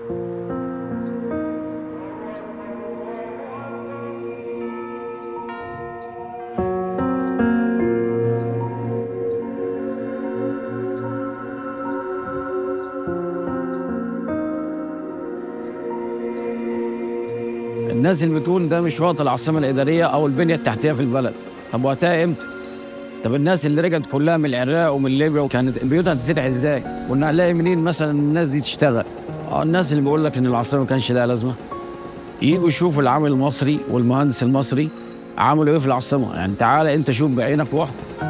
الناس اللي بتقول ده مش وقت العاصمه الاداريه او البنيه التحتيه في البلد طب وقتها امتى؟ طب الناس اللي رجعت كلها من العراق ومن ليبيا وكانت بيوتها تتفتح ازاي؟ كنا هنلاقي منين مثلا الناس دي تشتغل؟ اه الناس اللي بيقول لك ان العاصمه ما كانش لها لازمه يجوا يشوفوا العامل المصري والمهندس المصري عملوا ايه في العاصمه يعني تعالى انت شوف بعينك واحكم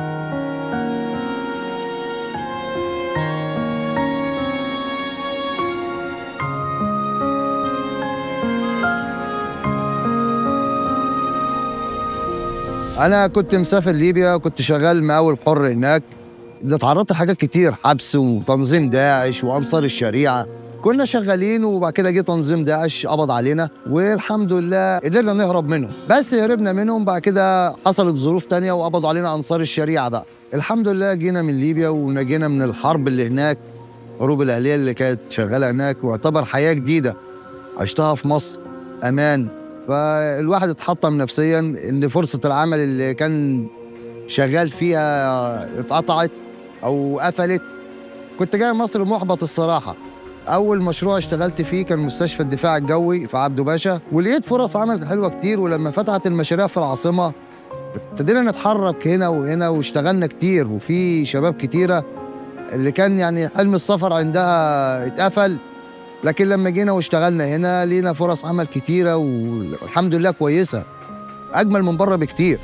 انا كنت مسافر ليبيا كنت شغال مقاول حر هناك ده اتعرضت لحاجات كتير حبس وتنظيم داعش وانصار الشريعه كنا شغالين وبعد كده جه تنظيم داعش قبض علينا والحمد لله قدرنا نهرب منهم بس هربنا منهم بعد كده حصلت ظروف تانية وقبضوا علينا انصار الشريعه بقى الحمد لله جينا من ليبيا ونجينا من الحرب اللي هناك حروب الاهليه اللي كانت شغاله هناك واعتبر حياه جديده عشتها في مصر امان فالواحد اتحطم نفسيا ان فرصه العمل اللي كان شغال فيها اتقطعت او قفلت كنت جاي مصر محبط الصراحه اول مشروع اشتغلت فيه كان مستشفى الدفاع الجوي في عبده باشا ولقيت فرص عمل حلوه كتير ولما فتحت المشاريع في العاصمه ابتدينا نتحرك هنا وهنا واشتغلنا كتير وفي شباب كتيره اللي كان يعني حلم السفر عندها اتقفل لكن لما جينا واشتغلنا هنا لينا فرص عمل كتيره والحمد لله كويسه اجمل من بره بكتير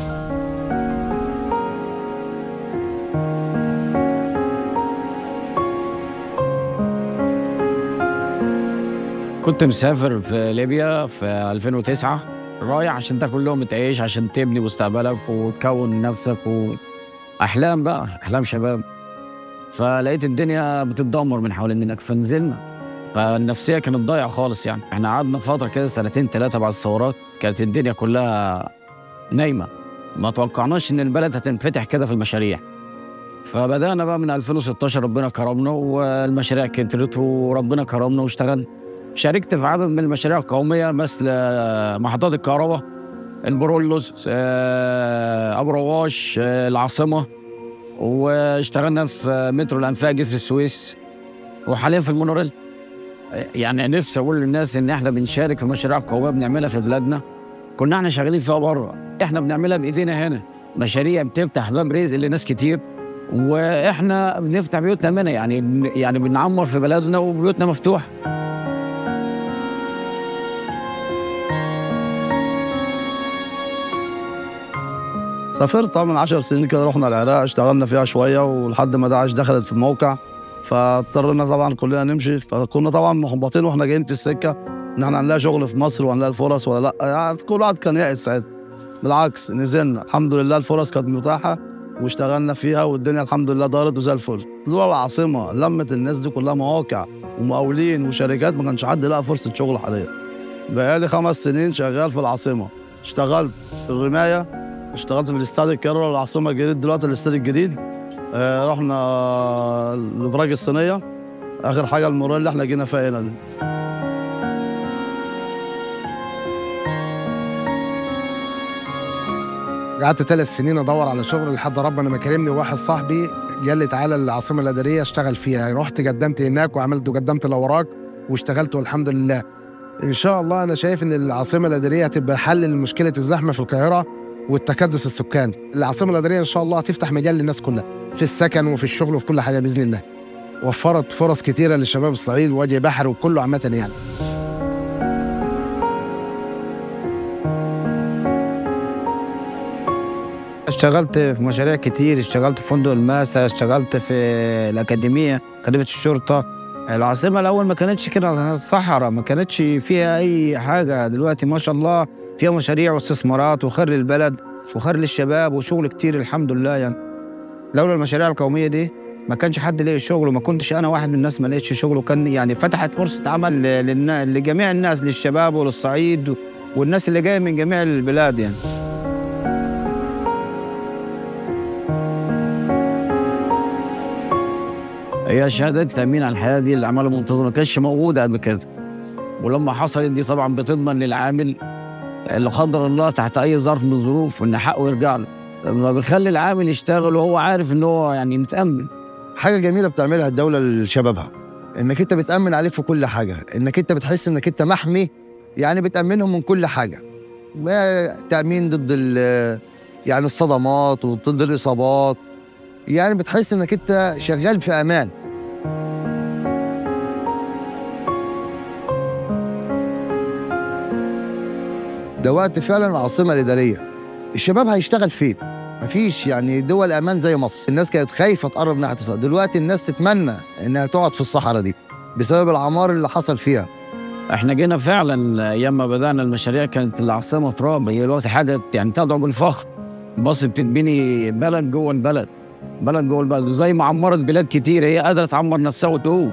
كنت مسافر في ليبيا في 2009 رايح عشان تاكل لقمة عيش عشان تبني مستقبلك وتكون نفسك واحلام بقى احلام شباب فلقيت الدنيا بتتدمر من حوالين منك فنزلنا فالنفسيه كانت ضايعه خالص يعني احنا قعدنا فتره كده سنتين ثلاثه بعد الثورات كانت الدنيا كلها نايمه ما توقعناش ان البلد هتنفتح كده في المشاريع فبدانا بقى من 2016 ربنا كرمنا والمشاريع كترت وربنا كرمنا واشتغلنا شاركت في عدد من المشاريع القوميه مثل آه، محطات الكهرباء البرولوس آه، ابو رواش آه، العاصمه واشتغلنا في مترو الانفاق جسر السويس وحاليا في المونوريل يعني نفسي اقول للناس ان احنا بنشارك في مشاريع قوميه بنعملها في بلادنا كنا احنا شغالين فيها بره احنا بنعملها بايدينا هنا مشاريع بتفتح باب رزق لناس كتير واحنا بنفتح بيوتنا منها يعني يعني بنعمر في بلدنا وبيوتنا مفتوحه سافرت طبعا من 10 سنين كده رحنا العراق اشتغلنا فيها شويه ولحد ما داعش دخلت في الموقع فاضطرينا طبعا كلنا نمشي فكنا طبعا محبطين واحنا جايين في السكه ان احنا هنلاقي شغل في مصر وهنلاقي الفرص ولا لا يعني كل واحد كان يائس ساعتها بالعكس نزلنا الحمد لله الفرص كانت متاحه واشتغلنا فيها والدنيا الحمد لله دارت وزي الفل لولا العاصمه لمت الناس دي كلها مواقع ومقاولين وشركات ما كانش حد لقى فرصه شغل حاليا بقالي خمس سنين شغال في العاصمه اشتغلت في الرمايه اشتغلت في الاستاد الكاميرا العاصمه الجديد دلوقتي الاستاد الجديد آه رحنا الابراج الصينيه اخر حاجه المورال اللي احنا جينا فيها هنا دي قعدت ثلاث سنين ادور على شغل لحد ربنا ما كرمني وواحد صاحبي قال لي تعالى العاصمه الاداريه اشتغل فيها رحت قدمت هناك وعملت وقدمت الاوراق واشتغلت والحمد لله ان شاء الله انا شايف ان العاصمه الاداريه هتبقى حل لمشكله الزحمه في القاهره والتكدس السكاني العاصمه الاداريه ان شاء الله هتفتح مجال للناس كلها في السكن وفي الشغل وفي كل حاجه باذن الله وفرت فرص كتيره للشباب الصعيد ووجه بحر وكله عامه يعني اشتغلت في مشاريع كتير اشتغلت في فندق الماسة اشتغلت في الأكاديمية أكاديمية الشرطة العاصمة الأول ما كانتش كده صحراء ما كانتش فيها أي حاجة دلوقتي ما شاء الله فيها مشاريع واستثمارات وخير للبلد وخير للشباب وشغل كتير الحمد لله يعني لولا المشاريع القومية دي ما كانش حد لاقي شغل وما كنتش أنا واحد من الناس ما لقيتش شغل وكان يعني فتحت فرصة عمل للنا- لجميع الناس للشباب وللصعيد والناس اللي جاية من جميع البلاد يعني هي شهادة تأمين على الحياة دي الأعمال المنتظمة ما كانتش موجودة قبل كده ولما حصلت دي طبعا بتضمن للعامل لا قدر الله تحت أي ظرف من الظروف إن حقه يرجع له فبيخلي العامل يشتغل وهو عارف إن هو يعني متأمن حاجه جميله بتعملها الدوله لشبابها انك انت بتامن عليك في كل حاجه انك انت بتحس انك انت محمي يعني بتامنهم من كل حاجه وتامين ضد ال- يعني الصدمات وضد الاصابات يعني بتحس انك انت شغال في امان ده وقت فعلا العاصمه الاداريه الشباب هيشتغل فين مفيش يعني دول امان زي مصر الناس كانت خايفه تقرب ناحيه الصحراء دلوقتي الناس تتمنى انها تقعد في الصحراء دي بسبب العمار اللي حصل فيها احنا جينا فعلا ايام ما بدانا المشاريع كانت العاصمه تراب هي دلوقتي حاجه يعني تدعو بالفخر مصر بتتبني بلد جوه البلد بلد جوه البلد وزي ما عمرت بلاد كتير هي قادره تعمر نفسها وتقوم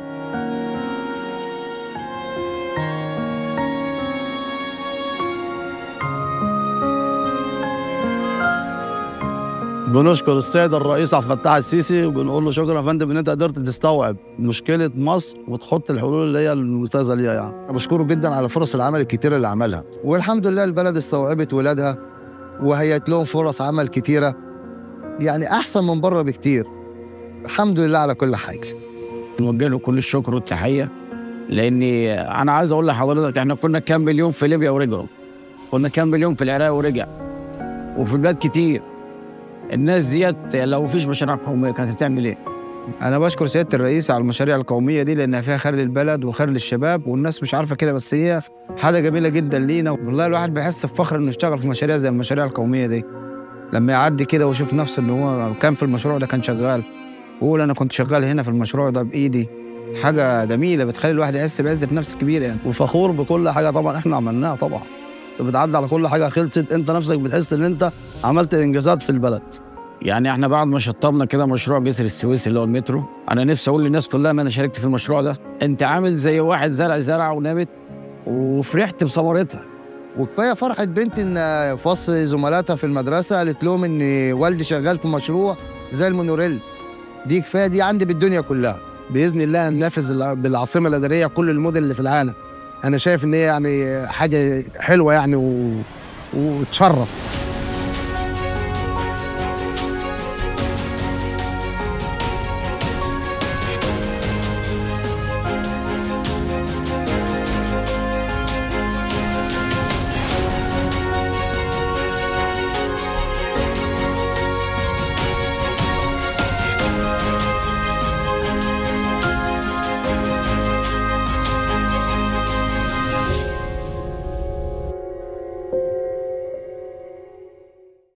بنشكر السيد الرئيس عبد الفتاح السيسي وبنقول له شكرا يا فندم ان انت قدرت تستوعب مشكله مصر وتحط الحلول اللي هي الممتازه ليها يعني أنا بشكره جدا على فرص العمل الكتيره اللي عملها والحمد لله البلد استوعبت ولادها وهيت لهم فرص عمل كتيره يعني احسن من بره بكتير الحمد لله على كل حاجه نوجه له كل الشكر والتحيه لاني انا عايز اقول لحضرتك احنا كنا كام مليون في ليبيا ورجعوا كنا كام مليون في العراق ورجع وفي بلاد كتير الناس ديت لو مفيش مشاريع قوميه كانت هتعمل ايه؟ انا بشكر سياده الرئيس على المشاريع القوميه دي لانها فيها خير للبلد وخير للشباب والناس مش عارفه كده بس هي حاجه جميله جدا لينا والله الواحد بيحس بفخر انه يشتغل في مشاريع زي المشاريع القوميه دي لما يعدي كده ويشوف نفسه ان هو كان في المشروع ده كان شغال ويقول انا كنت شغال هنا في المشروع ده بايدي حاجه جميله بتخلي الواحد يحس بعزه نفس كبيره يعني وفخور بكل حاجه طبعا احنا عملناها طبعا انت بتعدي على كل حاجه خلصت انت نفسك بتحس ان انت عملت انجازات في البلد يعني احنا بعد ما شطبنا كده مشروع جسر السويس اللي هو المترو انا نفسي اقول للناس كلها ما انا شاركت في المشروع ده انت عامل زي واحد زرع زرعه ونامت وفرحت بثمرتها وكفايه فرحه بنت ان فصل زملاتها في المدرسه قالت لهم ان والدي شغال في مشروع زي المونوريل دي كفايه دي عندي بالدنيا كلها باذن الله هننافس الع- بالعاصمه الاداريه كل المدن اللي في العالم انا شايف ان هي يعني حاجه حلوه يعني و... وتشرف